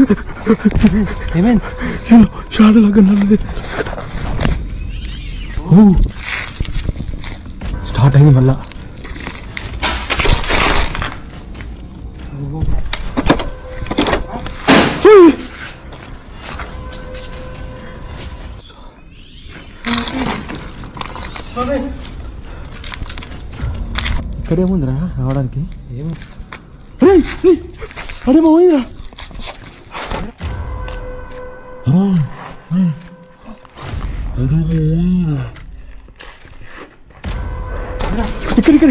ఏమైంది షాడు లాగా నల్లది ఓ స్టార్ట్ అయింది మళ్ళా ఇక్కడేముందిరా రావడానికి ఏమో ఏయ్, ఏయ్, అడేమో పోయిందిరా ఇక్కడ ఇక్కడ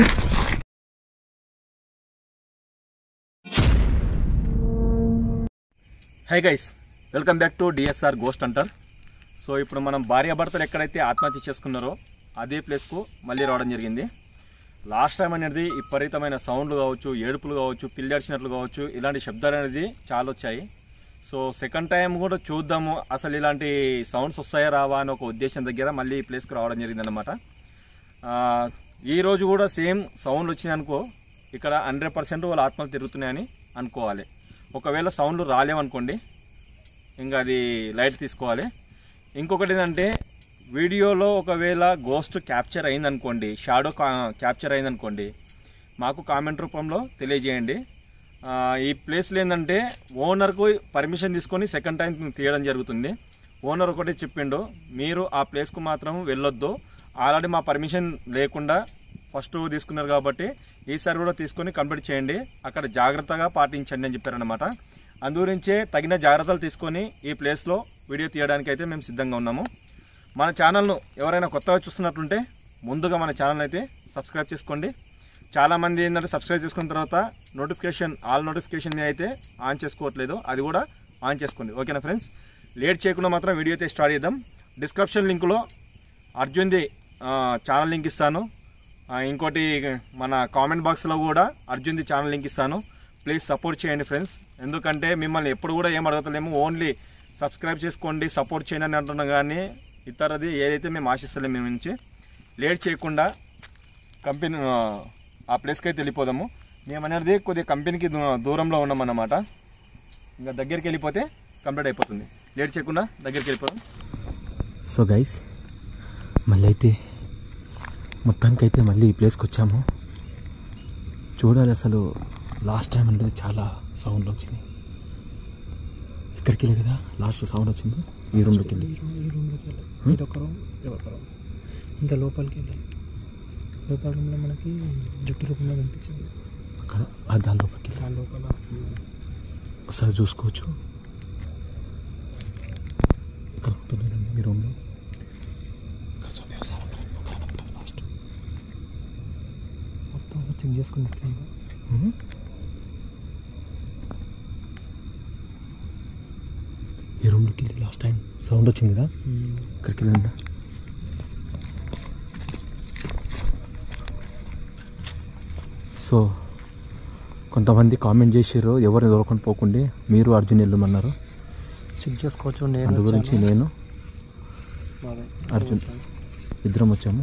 hi guys welcome back to DSR ghost hunter so ఇప్పుడు మనం భార్యాభర్తలు ఎక్కడైతే ఆత్మహత్య చేసుకున్నారో అదే ప్లేస్కు మళ్ళీ రావడం జరిగింది లాస్ట్ టైం అనేది విపరీతమైన సౌండ్లు కావచ్చు ఏడుపులు కావచ్చు పిల్లడిచినట్లు కావచ్చు ఇలాంటి శబ్దాలు అనేది చాలా వచ్చాయి సో సెకండ్ టైం కూడా చూద్దాము అసలు ఇలాంటి సౌండ్స్ వస్తాయా రావా అని ఒక ఉద్దేశం దగ్గర మళ్ళీ ఈ ప్లేస్కి రావడం జరిగిందన్నమాట ఆ, ఈ రోజు కూడా సేమ్ సౌండ్ వచ్చినాయి అనుకో ఇక్కడ హండ్రెడ్ పర్సెంట్ వాళ్ళ ఆత్మలు తిరుగుతున్నాయని అనుకోవాలి ఒకవేళ సౌండ్లు రాలేవనుకోండి ఇంకా అది లైట్ తీసుకోవాలి ఇంకొకటి ఏంటంటే వీడియోలో ఒకవేళ గోస్ట్ క్యాప్చర్ అయిందనుకోండి షాడో క్యాప్చర్ అయిందనుకోండి మాకు కామెంట్ రూపంలో తెలియజేయండి ఆ, ఈ ప్లేస్లో ఏంటంటే ఓనర్కు పర్మిషన్ తీసుకొని సెకండ్ టైం తీయడం జరుగుతుంది ఓనర్ ఒకటి చెప్పిండు మీరు ఆ ప్లేస్కు మాత్రం వెళ్ళొద్దు ఆల్రెడీ మా పర్మిషన్ లేకుండా ఫస్ట్ తీసుకున్నారు కాబట్టి ఈసారి కూడా తీసుకొని కంప్లీట్ చేయండి అక్కడ జాగ్రత్తగా పాటించండి అని చెప్పారనమాట అందుగురించే తగిన జాగ్రత్తలు తీసుకొని ఈ ప్లేస్లో వీడియో తీయడానికి అయితే మేము సిద్ధంగా ఉన్నాము మన ఛానల్ను ఎవరైనా కొత్తగా చూస్తున్నట్లుంటే ముందుగా మన ఛానల్ అయితే సబ్స్క్రైబ్ చేసుకోండి చాలామంది ఏంటంటే సబ్స్క్రైబ్ చేసుకున్న తర్వాత నోటిఫికేషన్ ఆల్ నోటిఫికేషన్ అయితే ఆన్ చేసుకోవట్లేదు అది కూడా ఆన్ చేసుకోండి ఓకేనా ఫ్రెండ్స్ లేట్ చేయకుండా మాత్రం వీడియో అయితే స్టార్ట్ చేద్దాం డిస్క్రిప్షన్ లింక్లో అర్జున్ది ఆ, ఛానల్ లింక్ ఇస్తాను ఆ, ఇంకోటి మన కామెంట్ బాక్స్లో కూడా అర్జున్ది ఛానల్ లింక్ ఇస్తాను ప్లీజ్ సపోర్ట్ చేయండి ఫ్రెండ్స్ ఎందుకంటే మిమ్మల్ని ఎప్పుడు కూడా ఏం అడగతలేము ఓన్లీ సబ్స్క్రైబ్ చేసుకోండి సపోర్ట్ చేయండి అని అంటున్నాం కానీ ఇతరది ఏదైతే మేము ఆశిస్తలేము మీ నుంచి లేట్ చేయకుండా కంపెనీ ఆ, ఆ ప్లేస్కి అయితే వెళ్ళిపోదాము మేము అనేది కొద్దిగా కంపెనీకి దూ- దూరంలో ఉన్నామన్నమాట ఇంకా దగ్గరికి వెళ్ళిపోతే కంప్లీట్ అయిపోతుంది లేట్ చేయకుండా దగ్గరికి వెళ్ళిపోదాం సో గైస్ మళ్ళీ అయితే మొత్తానికైతే మళ్ళీ ఈ ప్లేస్కి వచ్చాము చూడాలి అసలు లాస్ట్ టైం అనేది చాలా సౌండ్ వచ్చింది ఇక్కడికి వెళ్ళి కదా లాస్ట్ సౌండ్ వచ్చింది ఈ రూమ్లోకి వెళ్ళి ఈ రూమ్లోకి వెళ్ళాలి ఇది ఒక రూమ్ ఇది ఒక రూమ్ ఇంకా లోపలికి వెళ్ళాలి లోపల రూమ్లో మనకి జుట్టు రూపంలో కనిపించింది అక్కడ ఆ దాని లోపలికి వెళ్ళి దాని లోపల ఒకసారి చూసుకోవచ్చు ఇక్కడ ఉంటుంది మీ రూమ్లో ఇక్కడ చూపి ఒకసారి అక్కడ అక్కడ కనపడుతుంది లాస్ట్ మొత్తం చెక్ చేసుకున్నట్లయింది మ్మ్. ఈ రూమ్లోకి వెళ్ళి లాస్ట్ టైం సౌండ్ వచ్చింది కదా ఇక్కడికి వెళ్ళండి సో కొంతమంది కామెంట్ చేసారు ఎవరిని దొరకకుండా పోకుండా మీరు అర్జున్ వెళ్ళమన్నారు చెక్ చేసుకోవచ్చు నేను అందు గురించి వచ్చాను. నేను బాబాయ్. అర్జున్ ఇద్దరం వచ్చాము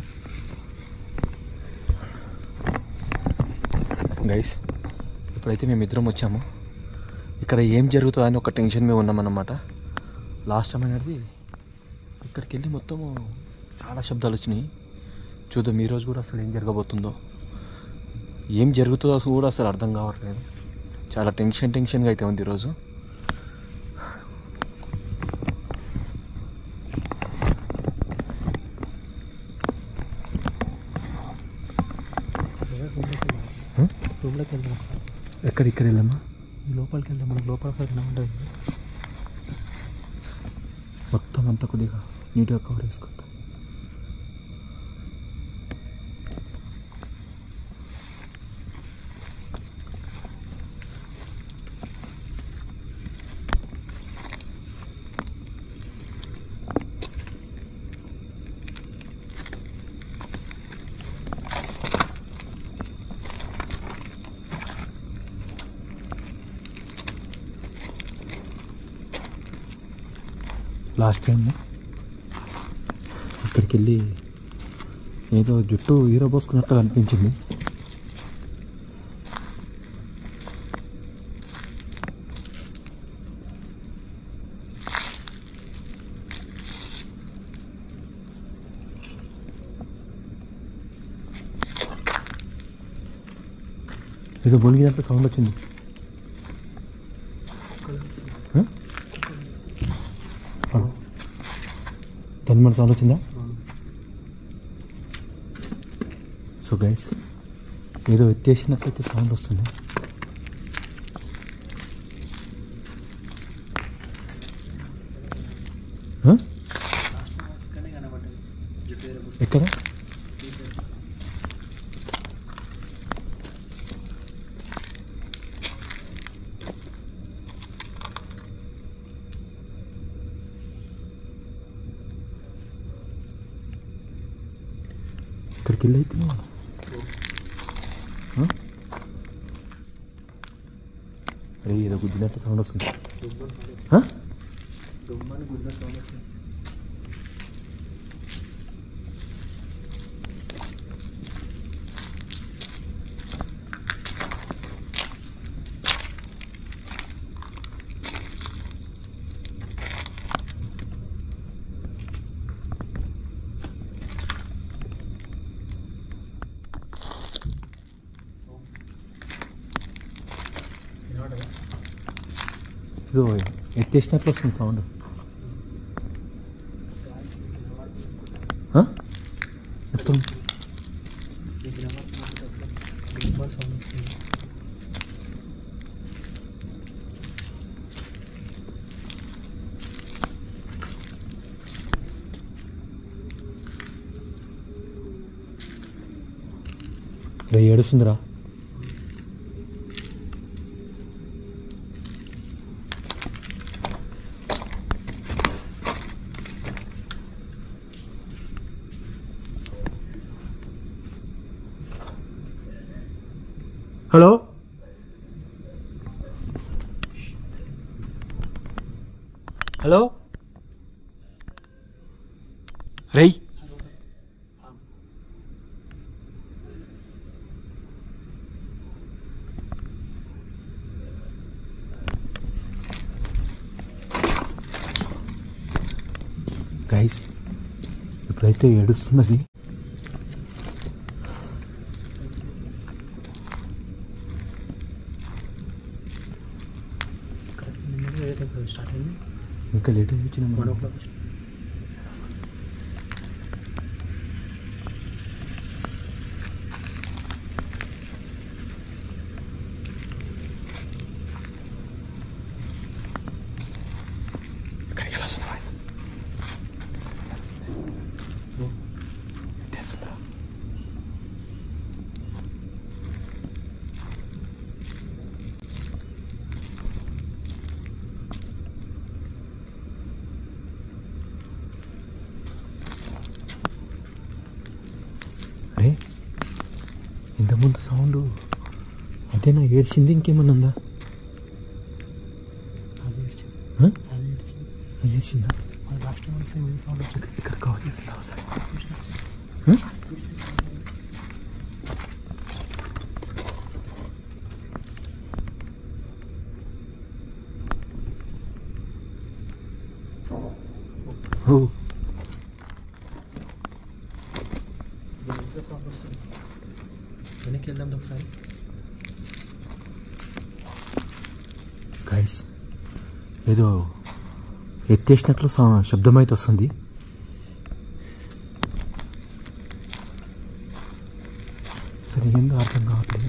గైస్ ఇప్పుడైతే మేము ఇద్దరం వచ్చాము ఇక్కడ ఏం జరుగుతుందో అని ఒక టెన్షన్ మేము ఉన్నామన్నమాట లాస్ట్ టైం అనేది ఇక్కడికి వెళ్ళి మొత్తము చాలా శబ్దాలు వచ్చినాయి చూద్దాం ఈరోజు కూడా అసలు ఏం జరగబోతుందో ఏం జరుగుతుందో అసలు కూడా అసలు అర్థం కావట్లేదు చాలా టెన్షన్ టెన్షన్గా అయితే ఉంది ఈరోజు రూమ్లోకి వెళ్ళాలి. హ్మ్? రూమ్లోకి వెళ్దాం ఒకసారి ఎక్కడ ఇక్కడ వెళ్ళామా ఈ లోపలికి వెళ్దాం మనకి లోపల సరిగ్గా ఉంటుంది మొత్తం అంతా కొద్దిగా నీట్గా కవర్ చేసుకుంటాం లాస్ట్ టైం ఇక్కడికి వెళ్ళి ఏదో జుట్టు హీరో పోసుకున్నట్టు అనిపించింది ఏదో మునిగినట్లు సౌండ్ వచ్చింది ఆ? ఆ. దాని మన సౌండ్ వచ్చిందా సో గైస్ ఏదో ఎత్తేసినట్లయితే సౌండ్ వస్తుంది ఆ? ఎక్కడ ఇక్కడికి వెళ్ళి అయితే ఆ? అరే ఏదో గుద్దినట్టు సౌండ్ వస్తుంది ఆ? ఇదో ఎత్తేసినట్లు వస్తుంది సౌండ్ మొత్తం సౌండ్ వస్తుంది రే ఏడుస్తుందిరా హలో హలో రేయ్ గైస్ ఇప్పుడైతే ఏడుస్తున్నది ఇక్కడ నిన్ననే ఏదైతే స్టార్ట్ అయింది ఇంకా లేట్ వచ్చిన వన్ ఓ క్లాక్ ఇక్కడికి వెళ్ళొస్తున్నా వాయిస్ ఎత్తేస్తుందా అరే ఇంతకుముందు సౌండ్ అదేనా ఏడ్చింది ఇంకేమన్నా ఉందా అది ఏడ్చింది ఆ? అది ఏడ్చింది అది ఏడ్చిందా మన లాస్ట్ టైం సేమ్ ఇదే సౌండ్ వచ్చింది ఇక్కడ కవర్ చేసిందా ఒకసారి ఓ ఇంట్లో సౌండ్ వస్తుంది వెనక్కి వెళ్దాం ఒకసారి గైస్ ఏదో ఎత్తేసినట్లు సౌ- శబ్దం అయితే వస్తుంది సరే ఏందో అర్థం కావట్లేదు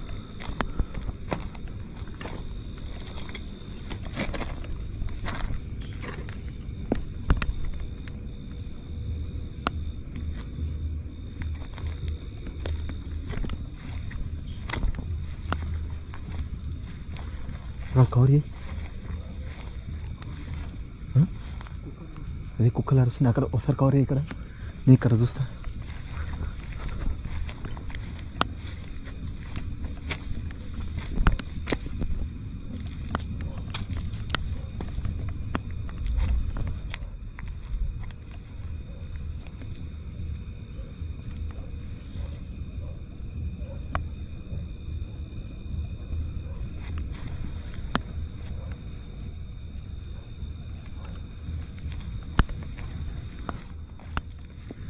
రా, కవర్ చేయి ఆ? అదే కుక్కలు అరుస్తున్నాయి అక్కడ ఒకసారి కవర్ చేయి ఇక్కడ నేను ఇక్కడ చూస్తా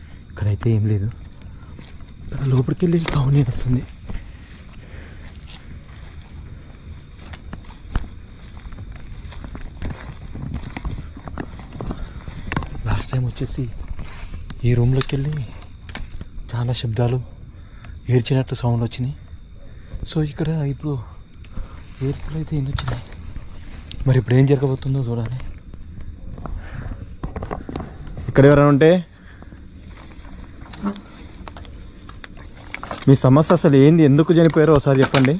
ఇక్కడైతే ఏం లేదు ఇక్కడ లోపలికి వెళ్ళి సౌండ్ వస్తుంది లాస్ట్ టైం వచ్చేసి ఈ రూమ్లోకి వెళ్ళి చాలా శబ్దాలు ఏడ్చినట్టు సౌండ్ వచ్చినాయి సో ఇక్కడ ఇప్పుడు ఏర్పులు అయితే ఎన్ని వచ్చినాయి మరి ఇప్పుడు ఏం జరగబోతుందో చూడాలి ఇక్కడ ఎవరైనా ఉంటే మీ సమస్య అసలు ఏంది ఎందుకు చనిపోయారో ఒకసారి చెప్పండి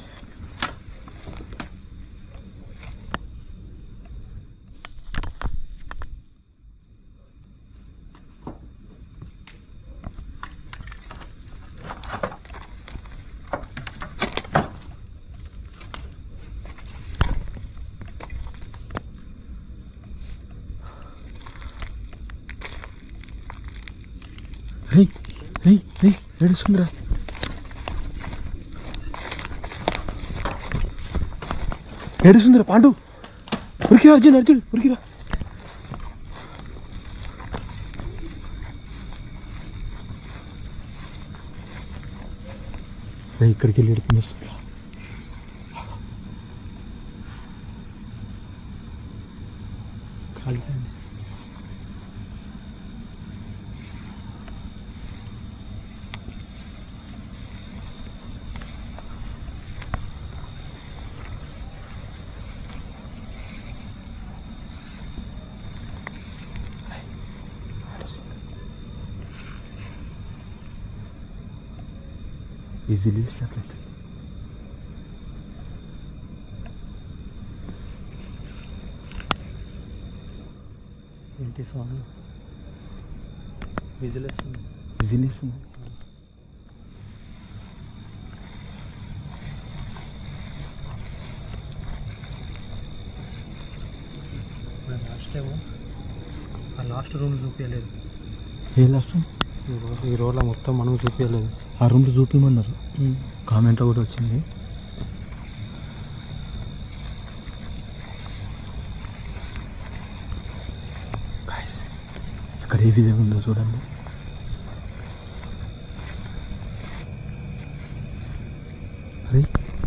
హే హే హే ఏడుస్తుందిరా ఏడుస్తుందిరా పాండు ఉరికిరా అర్జున్ అర్జున్ ఉరికిరా రేయ్, ఇక్కడికి వెళ్ళి ఏడుపుని వస్తుందిరా కాలిపోయింది ఈజీలీ ఇచ్చినట్లయితే ఏంటి సౌండ్ విజిల్ వేస్తుంది ఈజీలీ ఇస్తుంది ఇప్పుడు లాస్ట్ టైం ఆ లాస్ట్ రూమ్ చూపించలేదు ఏ లాస్ట్ ఈ రో- ఈ రోడ్లో మొత్తం మనం చూపించలేదు ఆ రూమ్లో చూపించమన్నారు కామెంట్లో కూడా వచ్చింది Guys, ఇక్కడ ఏ విధంగా ఉందో చూడండి అరే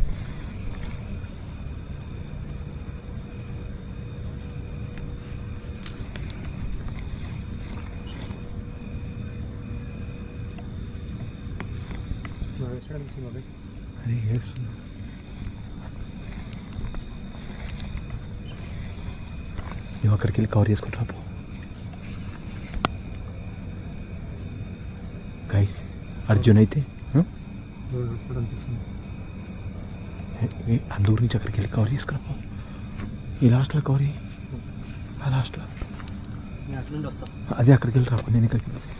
అరే ఏడుస్తున్నా నువ్వు అక్కడికి వెళ్ళి కవర్ చేసుకుంటా పో గైస్ అర్జున్ అయితే ఆ? అనిపిస్తుంది ఏ- ఏ- అందూరు నుంచి అక్కడికి వెళ్ళి కవర్ చేసుకురా పో ఈ లాస్ట్లో కవర్ చేయి. ఆ లాస్ట్లో నేను అటు నుండి వస్తా అదే అక్కడికి వెళ్ళి రాకు నేను ఇక్కడికి వెళ్ళి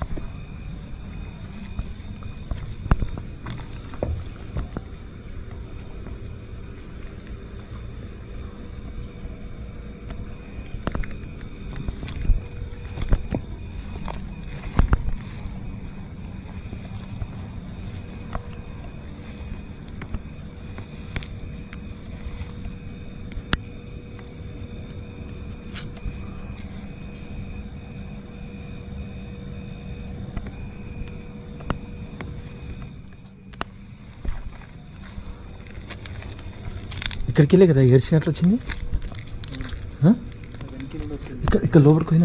ఇక్కడికి వెళ్ళే కదా ఏడ్చినట్లు వచ్చింది ఆ? ఇక్కడ ఇక్కడ లోపలికి పోయినా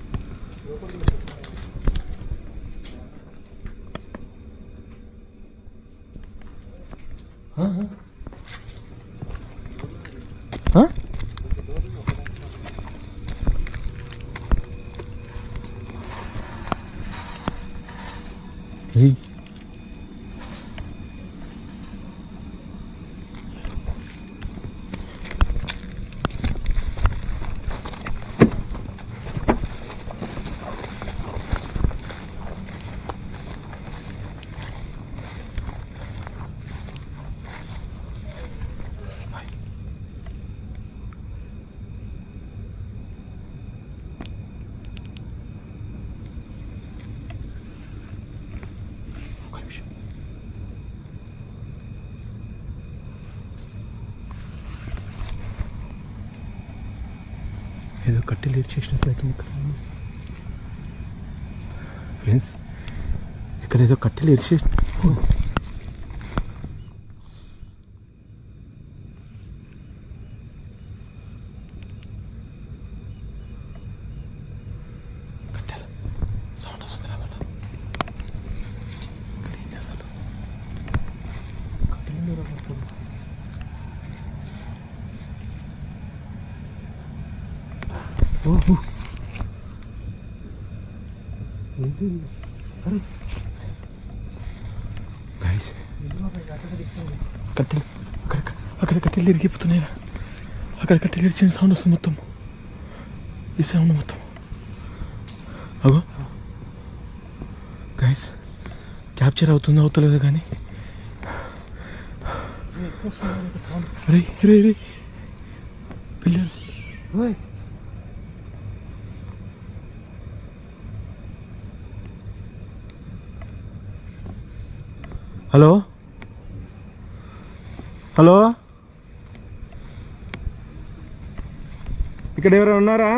ఆ? ఆ? ఏయ్ ఒక్క నిమిషం ఏదో కట్టెలు ఇచ్చేసినట్టు అవుతుంది ఇక్కడ ఫ్రెండ్స్ ఇక్కడ ఏదో కట్టెలు ఇరిచేసి కట్టెలు ఓహో అరే గైస్ కట్టెలు అక్కడ అక్కడ కట్టెలు ఇరిగిపోతున్నాయి అక్కడ కట్టెలు ఇరిచిన సౌండ్ వస్తుంది మొత్తం ఈ సౌండ్ మొత్తం అగో గైస్ క్యాప్చర్ అవుతుందో అవుతలేదో కానీ రే రే రే పిల్లర్స్ హలో హలో ఇక్కడ ఎవరైనా ఉన్నారా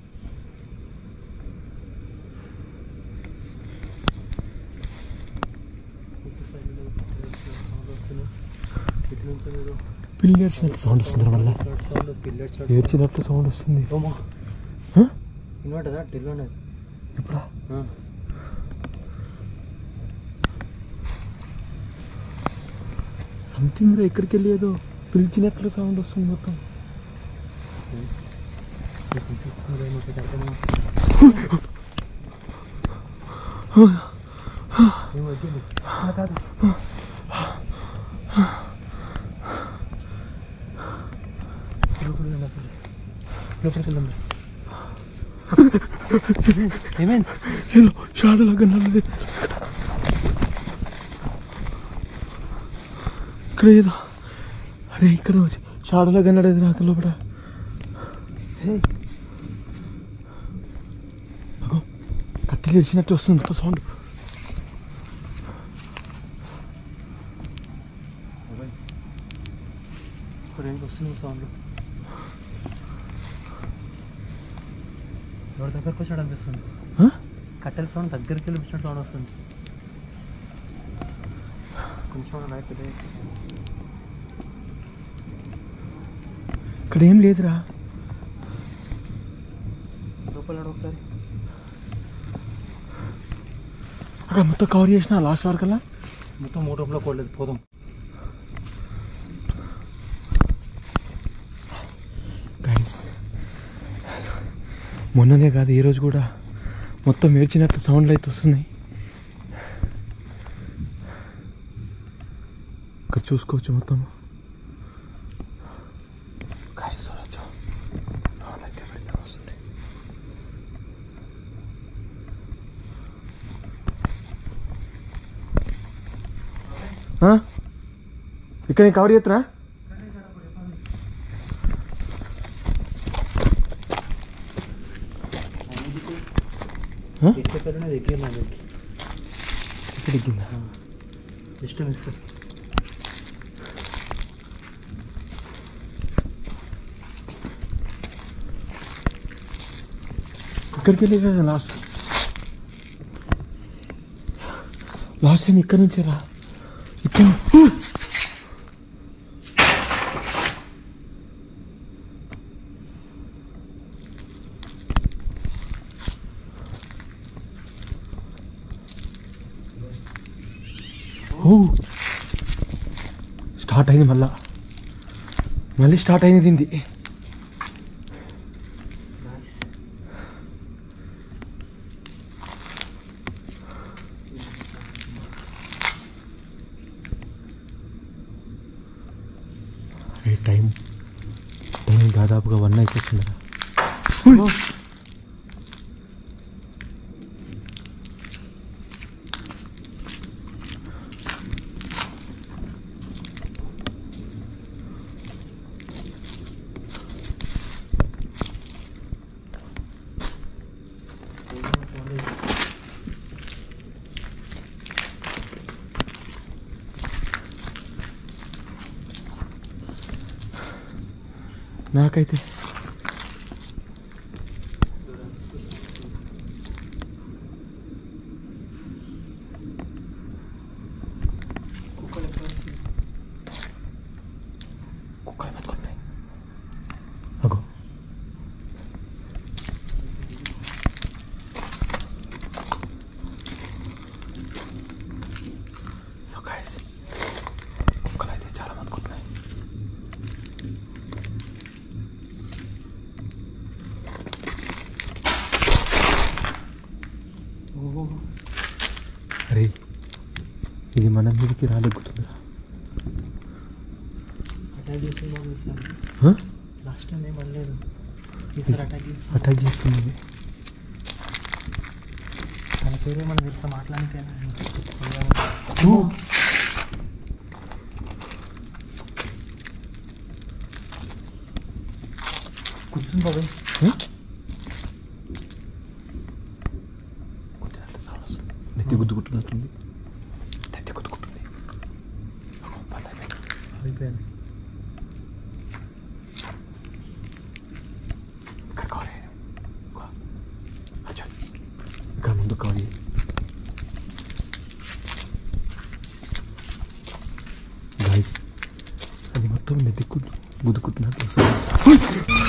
పిల్లర్స్ సౌండ్ వస్తుంది వల్ల ఏడ్చినట్లు సౌండ్ వస్తుంది హ? ఇన్వర్టర్ టెల్ ఇప్పుడా సంథింగ్ ఎక్కడికి వెళ్ళేదో పిలిచినట్లు సౌండ్ వస్తుంది మొత్తం ఏమైంది ఏదో షాడో లాగా నల్లది ఇక్కడ ఏదో అరే ఇక్కడ వచ్చి షాడో లాగా నడేది నాకు లోపల అగో కట్టెలు ఇరిచినట్టు వస్తుంది మొత్తం సౌండ్ ఇక్కడ ఏంటి వస్తుంది సౌండ్ ఎవరి దగ్గరకు వచ్చాడు అనిపిస్తుంది కట్టెల సౌండ్ దగ్గరికి వెళ్ళి వచ్చినట్టు సౌండ్ వస్తుంది కొంచెం లైట్ ఇక్కడ ఏం లేదురా లోపల ఒకసారి అక్కడ మొత్తం కవర్ చేసిన లాస్ట్ వరకల్లా మొత్తం మూడు రూమ్లో కొడలేదు పోదాం గైస్ మొన్ననే కాదు ఈరోజు కూడా మొత్తం ఏడ్చినట్టు సౌండ్లు అయితే వస్తున్నాయి ఇక్కడ చూసుకోవచ్చు మొత్తం గైస్ చూడొచ్చు సౌండ్ అయితే బయట వస్తున్నాయి ఆ? ఇక్కడ నేను కవర్ చేస్తున్నా ఆ? ఎక్కడనే దగ్గర నా దగ్గరికి ఇక్కడ ఎక్కిందా జస్ట్ మిస్ ఇక్కడికి వెళ్ళి కదా లాస్ట్ లాస్ట్ టైం ఇక్కడ నుంచే రా ఇక్కడ ఓ స్టార్ట్ అయింది మళ్ళా మళ్ళీ స్టార్ట్ అయింది దీంది ఈ టైం టైం దాదాపుగా వన్ అయిపోతుంది నాకైతే కుక్కలు బతుకున్నాయి అగో సో గైస్ కుక్కలు అయితే చాలా బతుకున్నాయి ఇది మన మీదకి రాలెక్కుతుందిరా అటాక్ చేస్తుంది బాబు ఈసారి హ? లాస్ట్ టైం ఏం అనలేదు ఈసారి అటాక్ చేస్తుంది అటాక్ చేస్తుంది ఇది. తన పేరు ఏమన్నా తెలుసా మాట్లాడితేనే కూర్చుని బాబు హ? కొద్దిగా అట్లా sound వస్తుంది. నెత్తి గుద్దుకుంటున్నట్టుంది నెత్తి గుద్దుకుంటుంది అమ్మో, పర్లేదు. అయిపోయింది ఇక్కడ కవర్ అయ్యాను అచ్చా ఇక్కడ ముందు కవర్ అయ్యి గైస్ అది మొత్తం నెత్తి గుద్దు గుద్దుకుంటున్నట్టు వస్తుంది